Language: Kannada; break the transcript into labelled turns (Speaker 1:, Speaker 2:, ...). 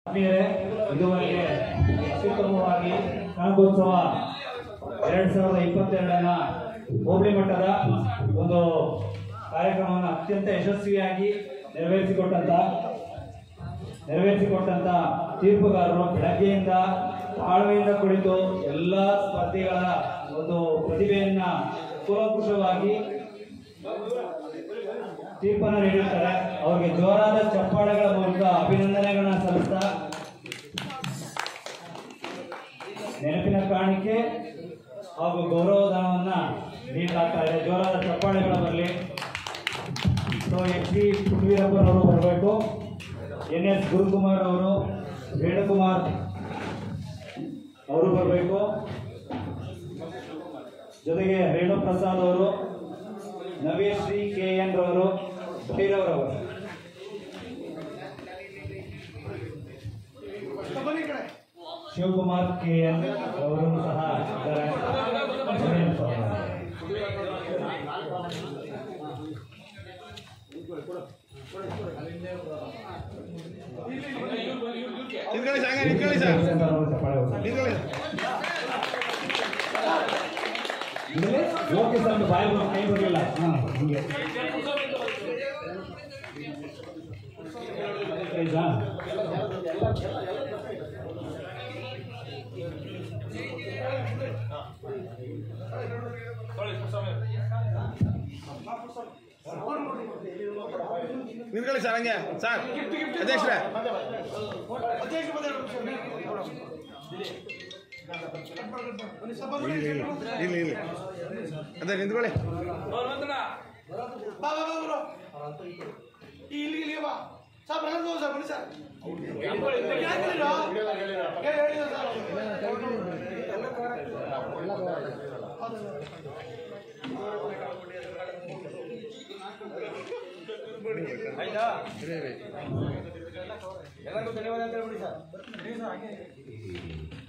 Speaker 1: ಆತ್ಮೀಯರೇ ಇದುವರೆಗೆ ಅತ್ಯುತ್ತಮವಾಗಿ ಕನಕೋತ್ಸವ ಎರಡ್ ಸಾವಿರದ ಇಪ್ಪತ್ತೆರಡನ ಹೋಬಳಿ ಮಟ್ಟದ ಒಂದು ಕಾರ್ಯಕ್ರಮವನ್ನು ಅತ್ಯಂತ ಯಶಸ್ವಿಯಾಗಿ ನೆರವೇರಿಸಿಕೊಟ್ಟಂತ ನೆರವೇರಿಸಿಕೊಟ್ಟಂತ ತೀರ್ಪುಗಾರರು ಬೆಳಗ್ಗೆಯಿಂದ ತಾಳ್ಮೆಯಿಂದ ಕುಳಿತು ಎಲ್ಲ ಸ್ಪರ್ಧಿಗಳ ಒಂದು ಪ್ರತಿಭೆಯನ್ನ ಕೂಲಂಕುಷವಾಗಿ ತೀರ್ಪನ್ನು ನೀಡಿರ್ತಾರೆ ಅವರಿಗೆ ಜೋರಾದ ಚಪ್ಪಾಳೆಗಳ ಮೂಲಕ ಅಭಿನಂದನೆಗಳನ್ನ ಸಲ್ಲಿಸ್ತಾ ನೆನಪಿನ ಕಾಣಿಕೆ ಹಾಗೂ ಗೌರವಧನವನ್ನ ನೀಡಲಾಗ್ತಾ ಇದೆ ಜೋರಾದ ಚಪ್ಪಾಳೆಗಳ ಬರಲಿ ಸೊ ಎಚ್ ಡಿ ಪೃಥ್ವೀರಪ್ಪನವರು ಬರಬೇಕು ಎನ್ ಎಸ್ ಗುರುಕುಮಾರ್ ಅವರು ವೇಣುಕುಮಾರ್ ಅವರು ಬರಬೇಕು ಜೊತೆಗೆ ರೇಣು ಪ್ರಸಾದ್ ಅವರು ನವೀನ್ ಶ್ರೀ ಕೆ ಎನ್ ರವರು ಭೈರವರವರು ಶಿವಕುಮಾರ್ ಕೆ ಎನ್ ಅವರು ಸಹ ಇದ್ದಾರೆ
Speaker 2: ನಿಂತ್ಕೊಳ್ಳಿ ಸಾಂಗ ನಿಂತ್ಕೊಳ್ಳಿ ಸರ್ ನಿಂತ್ಕೊಳ್ಳಿ
Speaker 1: ಓಕೆ ಸರ್ ಬಾಯಿ ಬರ್- ಕೈ ಬರಲಿಲ್ಲ ಹಾಂ ಹೀಗೆ ಆಯ್ತಾ?
Speaker 2: ನಿಂತ್ಕೊಳ್ಳಿ ಸರ್ ಹಂಗೆ ಸರ್ ಅಧ್ಯಕ್ಷರೇ ಇಲ್ಲಿ ಇಲ್ಲಿ ಇಲ್ಲಿ ಇಲ್ಲಿ ಅದೇ ನಿಂತ್ಕೊಳ್ಳಿ
Speaker 3: ಬಾ ಬಾ ಬಾ ಬ್ರೋ ಇಲ್ಲಿ ಇಲ್ಲಿ ಬಾ ಸರ್ ಬರಲ್ಲ ಹೋಗು ಸರ್ ಬನ್ನಿ ಸರ್ ಯಾಕೆ ಹೇಳಿರೋ? ಹೇಳಿ, ಹೇಳಿ ಸರ್. ಎಲ್ಲರಿಗೂ ಧನ್ಯವಾದ ಅಂತ ಹೇಳ್ಬಿಡಿ ಸರ್